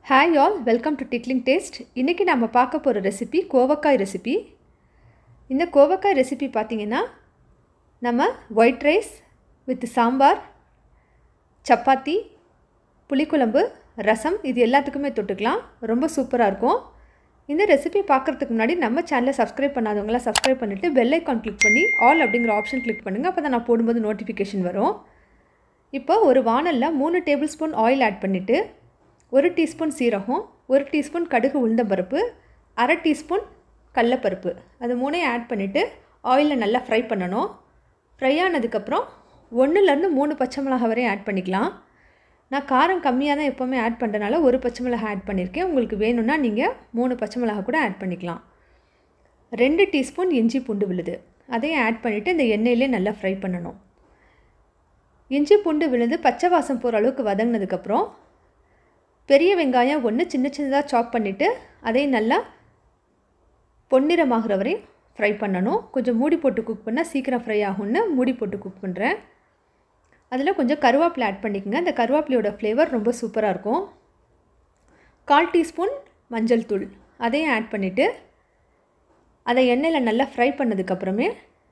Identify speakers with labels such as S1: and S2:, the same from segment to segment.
S1: hi all welcome to tickling taste இன்றைக்கி நம்ம பார்க்க போகிற ரெசிபி கோவக்காய் ரெசிபி இந்த கோவக்காய் ரெசிபி பார்த்திங்கன்னா நம்ம white rice with sambar chapati புளிக்குழம்பு ரசம் இது எல்லாத்துக்குமே தொட்டுக்கலாம் ரொம்ப சூப்பராக இருக்கும் இந்த ரெசிபி பார்க்குறதுக்கு முன்னாடி நம்ம சேனலை சப்ஸ்கிரைப் பண்ணாதவங்களாம் சப்ஸ்கிரைப் பண்ணிவிட்டு பெல் ஐக்கான் கிளிக் பண்ணி ஆல் அப்படிங்கிற ஆப்ஷன் கிளிக் பண்ணுங்கள் அப்போ தான் நான் போடும்போது நோட்டிஃபிகேஷன் வரும் இப்போ ஒரு வானலில் மூணு டேபிள் ஸ்பூன் ஆயில் ஆட் பண்ணிவிட்டு ஒரு டீஸ்பூன் சீரகம் ஒரு டீஸ்பூன் கடுகு உளுந்தம்பருப்பு அரை டீஸ்பூன் கடலப்பருப்பு அது மூணையும் ஆட் பண்ணிவிட்டு ஆயிலில் நல்லா ஃப்ரை பண்ணணும் ஃப்ரை ஆனதுக்கப்புறம் ஒன்றுலேருந்து மூணு பச்சை மிளகாய் வரையும் ஆட் பண்ணிக்கலாம் நான் காரம் கம்மியாக தான் எப்போவுமே ஆட் பண்ணுறனால ஒரு பச்சை மிளகாய் ஆட் பண்ணியிருக்கேன் உங்களுக்கு வேணும்னா நீங்கள் மூணு பச்சை மிளகாய் கூட ஆட் பண்ணிக்கலாம் ரெண்டு டீஸ்பூன் இஞ்சி பூண்டு விழுது அதையும் ஆட் பண்ணிவிட்டு இந்த எண்ணெயிலே நல்லா ஃப்ரை பண்ணணும் இஞ்சி பூண்டு விழுந்து பச்சை வாசம் போகிற அளவுக்கு வதங்கினதுக்கப்புறம் பெரிய வெங்காயம் ஒன்று சின்ன சின்னதாக சாப் பண்ணிவிட்டு அதையும் நல்லா பொன்னிறமாகிற வரையும் ஃப்ரை பண்ணணும் கொஞ்சம் மூடி போட்டு குக் பண்ணால் சீக்கிரம் ஃப்ரை ஆகும்னு மூடி போட்டு குக் பண்ணுறேன் அதில் கொஞ்சம் கருவேப்பிலை ஆட் பண்ணிக்கோங்க அந்த கருவேப்பிலையோட ஃப்ளேவர் ரொம்ப சூப்பராக இருக்கும் கால் டீஸ்பூன் மஞ்சள் தூள் அதையும் ஆட் பண்ணிவிட்டு அதை எண்ணெயில் நல்லா ஃப்ரை பண்ணதுக்கப்புறமே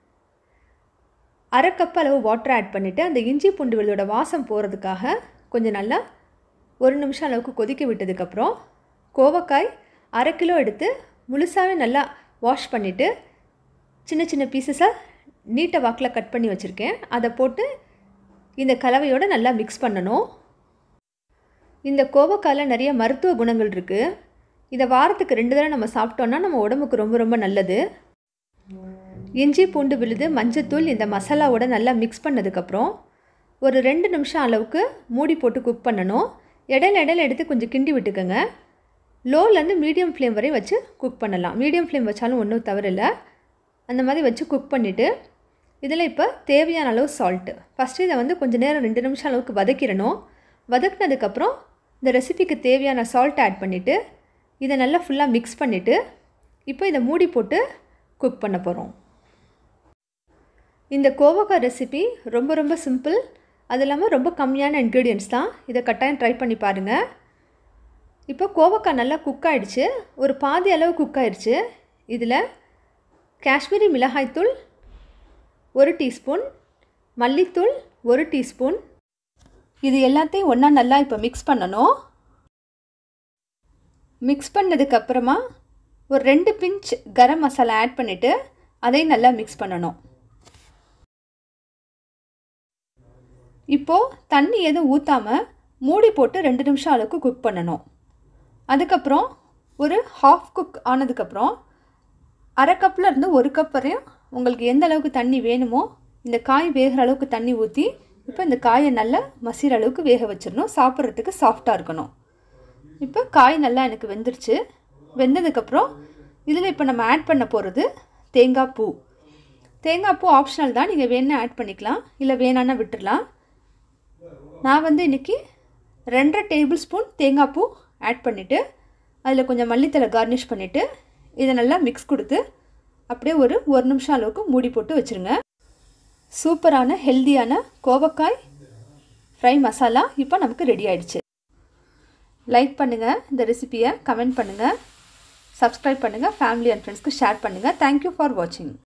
S1: அரை கப் அளவு வாட்டர் ஆட் பண்ணிவிட்டு அந்த இஞ்சி பூண்டு விழுதோட வாசம் போகிறதுக்காக கொஞ்சம் நல்லா ஒரு நிமிஷம் அளவுக்கு கொதிக்க விட்டதுக்கப்புறம் கோவக்காய் அரை கிலோ எடுத்து முழுசாகவே நல்லா வாஷ் பண்ணிவிட்டு சின்ன சின்ன பீசஸாக நீட்டை வாக்கில் கட் பண்ணி வச்சுருக்கேன் அதை போட்டு இந்த கலவையோடு நல்லா மிக்ஸ் பண்ணணும் இந்த கோவக்காயில் நிறைய மருத்துவ குணங்கள் இருக்குது இதை வாரத்துக்கு ரெண்டு தடவை நம்ம சாப்பிட்டோன்னா நம்ம உடம்புக்கு ரொம்ப ரொம்ப நல்லது இஞ்சி பூண்டு விழுது மஞ்சத்தூள் இந்த மசாலாவோட நல்லா மிக்ஸ் பண்ணதுக்கப்புறம் ஒரு ரெண்டு நிமிஷம் அளவுக்கு மூடி போட்டு குக் பண்ணணும் இடையில இடையில எடுத்து கொஞ்சம் கிண்டி விட்டுக்கோங்க லோலேருந்து மீடியம் ஃப்ளேம் வரை வச்சு குக் பண்ணலாம் மீடியம் ஃப்ளேம் வச்சாலும் ஒன்றும் தவறில்லை அந்த மாதிரி வச்சு குக் பண்ணிவிட்டு இதில் இப்போ தேவையான அளவு சால்ட்டு ஃபஸ்ட்டு இதை வந்து கொஞ்சம் நேரம் ரெண்டு நிமிஷம் அளவுக்கு வதக்கிடணும் வதக்கினதுக்கப்புறம் இந்த ரெசிபிக்கு தேவையான சால்ட் ஆட் பண்ணிவிட்டு இதை நல்லா ஃபுல்லாக மிக்ஸ் பண்ணிவிட்டு இப்போ இதை மூடி போட்டு குக் பண்ண போகிறோம் இந்த கோவக்காய் ரெசிபி ரொம்ப ரொம்ப சிம்பிள் அது இல்லாமல் ரொம்ப கம்மியான இன்க்ரீடியன்ஸ் தான் இதை கட்டாயம் ட்ரை பண்ணி பாருங்கள் இப்போ கோவக்காய் நல்லா குக் ஆகிடுச்சு ஒரு பாதி அளவு குக் ஆயிடுச்சு இதில் காஷ்மீரி மிளகாய்த்தூள் ஒரு டீஸ்பூன் மல்லித்தூள் ஒரு டீஸ்பூன் இது எல்லாத்தையும் ஒன்றா நல்லா இப்போ மிக்ஸ் பண்ணணும் மிக்ஸ் பண்ணதுக்கப்புறமா ஒரு ரெண்டு பிஞ்ச் கரம் மசாலா ஆட் பண்ணிவிட்டு அதையும் நல்லா மிக்ஸ் பண்ணணும் இப்போது தண்ணி எதுவும் ஊற்றாமல் மூடி போட்டு ரெண்டு நிமிஷம் அளவுக்கு குக் பண்ணணும் அதுக்கப்புறம் ஒரு ஹாஃப் குக் ஆனதுக்கப்புறம் அரை கப்பில் இருந்து ஒரு கப் வரையும் உங்களுக்கு எந்த அளவுக்கு தண்ணி வேணுமோ இந்த காய் வேகிற அளவுக்கு தண்ணி ஊற்றி இப்போ இந்த காயை நல்லா மசிகிற அளவுக்கு வேக வச்சிடணும் சாப்பிட்றதுக்கு சாஃப்டாக இருக்கணும் இப்போ காய் நல்லா எனக்கு வெந்துருச்சு வெந்ததுக்கப்புறம் இதில் இப்போ நம்ம ஆட் பண்ண போகிறது தேங்காய் பூ தேங்காய் பூ ஆப்ஷனல் தான் நீங்கள் வேணால் ஆட் பண்ணிக்கலாம் இல்லை வேணான்னா விட்டுடலாம் நான் வந்து இன்றைக்கி ரெண்டரை டேபிள் ஸ்பூன் தேங்காய் பூ ஆட் பண்ணிவிட்டு அதில் கொஞ்சம் மல்லித்தலை கார்னிஷ் பண்ணிவிட்டு இதை நல்லா மிக்ஸ் கொடுத்து அப்படியே ஒரு ஒரு நிமிஷம் அளவுக்கு மூடி போட்டு வச்சுருங்க சூப்பரான ஹெல்த்தியான கோவக்காய் ஃப்ரை மசாலா இப்போ நமக்கு ரெடி ஆயிடுச்சு லைக் பண்ணுங்கள் இந்த ரெசிப்பியை கமெண்ட் பண்ணுங்கள் சப்ஸ்கிரைப் பண்ணுங்கள் ஃபேமிலி அண்ட் ஃப்ரெண்ட்ஸ்க்கு ஷேர் பண்ணுங்கள் தேங்க்யூ ஃபார் வாட்சிங்